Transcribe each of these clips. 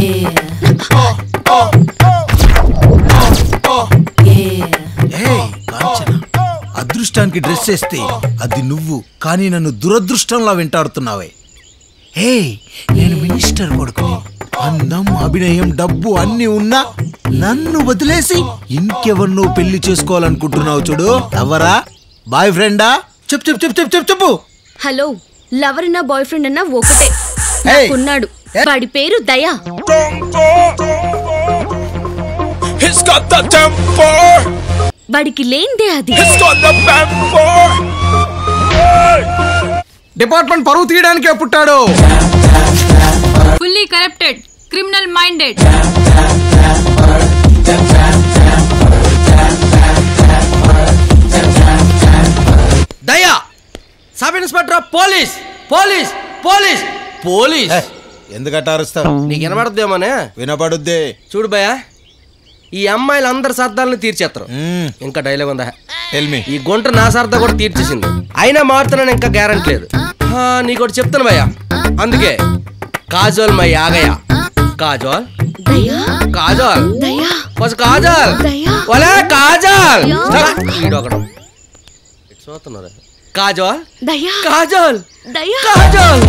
ఏయ్, కాంచన అదృష్టానికి డ్రెస్ వేస్తే అది నువ్వు కానీ నన్ను దురదృష్టంలా వెంటాడుతున్నావే హే నేను మినిస్టర్ కొడుకుని అందం అభినయం డబ్బు అన్ని ఉన్నా నన్ను వదిలేసి ఇంకెవరినో పెళ్లి చేసుకోవాలనుకుంటున్నావు చూడు ఎవరా బాయ్ ఫ్రెండా చెప్పు చెప్పు చెప్పు చెప్పు చెప్పు చెప్పు హలో లవర్ నా బాయ్ ఫ్రెండ్ అన్న ఒకటే Hey. ఉన్నాడు Hey. వాడి పేరు దయా He's got the temper. వాడికి లేందే అది He's got the temper. Department పరువు తీయడానికే పుట్టాడు fully corrupted, criminal minded. Daya sub inspector police police police police ఎందుకట్ట అరుస్తావు నీకు వినబడద్దేమోనే వినపడుద్ది చూడు భయ ఈ అమ్మాయిలు అందరి సర్దాలను తీర్చేస్తారు మ్మ్. ఇంకా డైలాగ్ ఉందా టెల్ మీ ఈ గుంట నా సర్దా కూడా తీర్చేసింది అయినా మారుతున్నాను ఇంకా గ్యారంటీ లేదు ఆ, నీకోటి చెప్తాను భయ్య అందుకే కాజోల్ మై ఆగయ కాజోల్ దయా కాజోల్ దయా బస్ కాజల్ దయా. ఒలే కాజల్ దయా. ఈడొకడు ఇటు చూస్తున్నారు కాజల్ దయా కాజల్ దయా కాజల్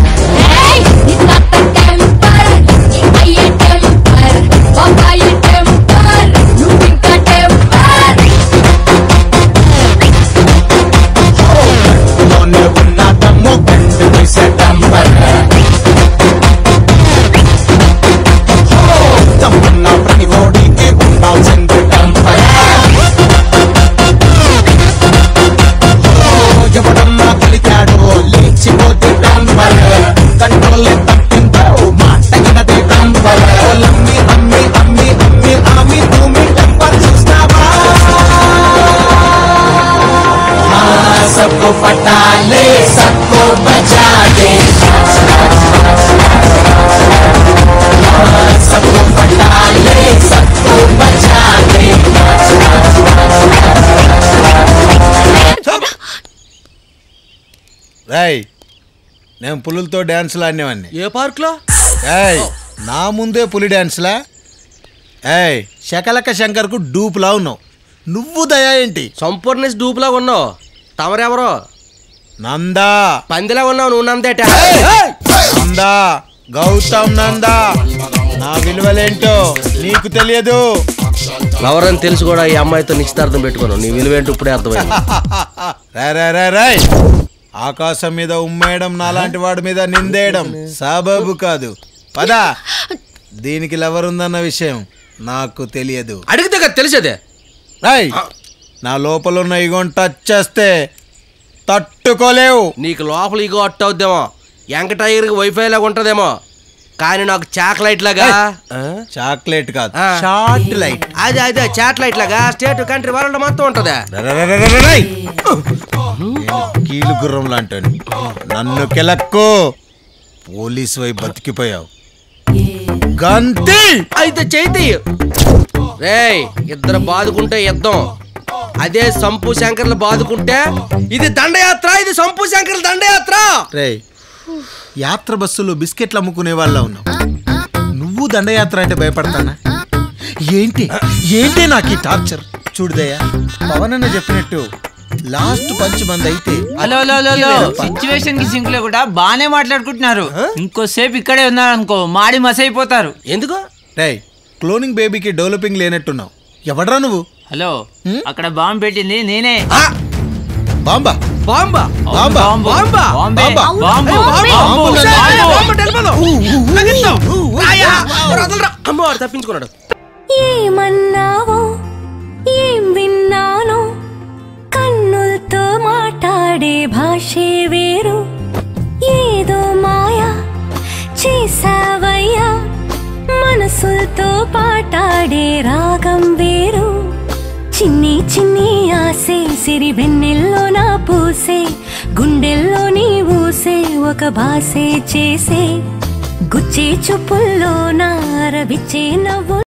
రాయ్ నేను పులులతో డ్యాన్సులు ఆడినేవాడిని ఏ పార్క్ లో ఏయ్ నా ముందే పులి డ్యాన్స్లా ఏయ్ శకలక శంకర్కు డూపులా ఉన్నావు నువ్వు దయా ఏంటి సంపూర్ణ డూపులా ఉన్నావు తమరెవరో నందా పందిలా ఉన్నావు నువ్వు నందేట నందా గౌతమ్ నందా నా విలువలేంటో నీకు తెలియదు ఎవరని తెలుసు కూడా ఈ అమ్మాయితో నిశ్చితార్థం పెట్టుకున్నావు నీ విలువేంటో ఇప్పుడే అర్థమైంది రే రే రే రే ఆకాశం మీద ఉమ్మేయడం నాలాంటి వాడి మీద నిందేయడం సబబు కాదు పదా దీనికి లెవరుందన్న విషయం నాకు తెలియదు అడిగితే కదా తెలిసేదే రాయ్ నా లోపల ఉన్న ఇగోని టచ్ చేస్తే తట్టుకోలేవు నీకు లోపల ఇగో అట్ట అవుద్దేమో వెంకటయ్యకి వైఫై లాగా ఉంటదేమో కానీ నాకు చాక్లైట్ లాగా ఆ? చాక్లెట్ కాదు ఆ. షార్ట్ లైట్ అదే అదే చాక్లైట్ లాగా స్టేట్ కంట్రీ వరల్డ్ మొత్తం ఉంటదా కీలు గుర్రం లాంటి నన్ను కెలక్కు పోలీసు వైపు బతికిపోయావు గంతి అయితే చేతి రేయ్ ఇద్దరు బాదుకుంటే యుద్ధం అదే సంపు శంకర్లు బాదుకుంటే ఇది దండయాత్ర ఇది సంపు శంకర్ల దండయాత్ర రే యాత్ర బస్సులో బిస్కెట్లు అమ్ముకునే వాళ్ళ ఉన్నావు నువ్వు దండయాత్ర అంటే భయపడతానా ఏంటి ఏంటి నాకు ఈ టార్చర్ చూడదయ్యా పవన్ అన్న చెప్పినట్టు లాస్ట్ పంచ్ మంది అయితే hello hello hello hello situation కి సింక్ లేకుండా బానే మాట్లాడుకుంటున్నారు ఇంకోసేపు ఇక్కడే ఉన్నారు అనుకో మాడి మసైపోతారు ఎందుకు రే క్లోనింగ్ బేబీకి డెవలపింగ్ లేనట్టున్నావు ఎవడ్రా నువ్వు హలో అక్కడ బాంబు పెట్టింది నేనే ఆ, బాంబా బాంబా బాంబా బాంబు బాంబా? బాంబే బాంబా? Bomb bomb? Bomb Usha, bomb. Bomb telephone. లగిస్తాం. రాయా, వదలరా. అమ్మో వాడు తప్పించుకున్నాడు ఏమన్నావో ఏం విన్నానో కన్నులతో మాట్లాడే భాషే వేరు ఏదో మాయా చేసావయ్యా మనసులతో పాటాడే రాగం వేరు చిన్ని చిన్ని ఆసే సిరి వెన్నెల్లో నా పూసే గుండెల్లో నీ ఊసే ఒక భాసే చేసే గుచ్చే చూపుల్లో నా రవిచ్చే నవ్వు